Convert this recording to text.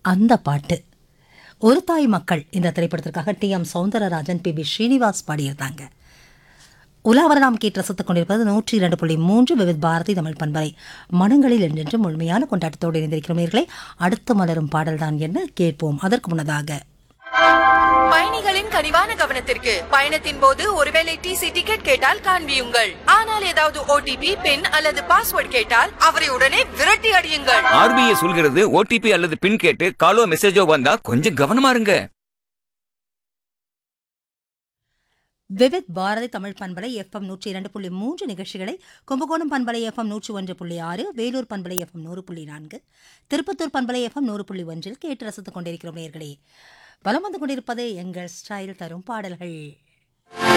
அந்த பாட்டு ஒரு தாய் மக்கள் இந்த திரைப்படத்திற்காக T M Soundararajan P B Sreenivas பாடியிருந்தாங்க உலாவர நாம் கேட்டு ரசித்துக் கொண்டிருப்பது நூற்றி இரண்டு புள்ளி மூன்று விவித் பாரதி தமிழ் பண்பலை மனங்களில் என்றென்று முழுமையான கொண்டாட்டத்தோடு இணைந்திருக்கிறோம் நேயர்களே அடுத்து மலரும் பாடல்தான் என்ன கேட்போம் அதற்கு முன்னதாக பயணிகளின் கனிவான கவனத்திற்கு பயணத்தின் போது ஒருவேளை டிசி டிக்கெட் கேட்டால் காண்பியுங்கள் ஆனால் ஏதாவது ஓடிபி பின் அல்லது பாஸ்வேர்ட் கேட்டால் அவரை உடனே விரட்டி அடியுங்கள் ஆர்பிஐ சொல்கிறது ஓடிபி அல்லது பின் கேட்டு காலோ மெசேஜோ வந்தா கொஞ்சம் கவனமா இருங்க விவித் பாரதி தமிழ் பண்பலை எஃப்எம் நூற்றி இரண்டு புள்ளி மூன்று நிகழ்ச்சிகளை கும்பகோணம் பண்பலை எஃப்எம் நூற்றி ஒன்று புள்ளி ஆறு வேலூர் பண்பலை எஃப்எம் நூறு புள்ளி நான்கு திருப்பத்தூர் பண்பலை எஃப்எம் நூறு புள்ளி ஒன்றில் கேட்டு ரசித்துக் கொண்டிருக்கிறோம் நேர்களே வலம் வந்து கொண்டிருப்பது எங்கள் ஸ்டைல் தரும் பாடல்கள்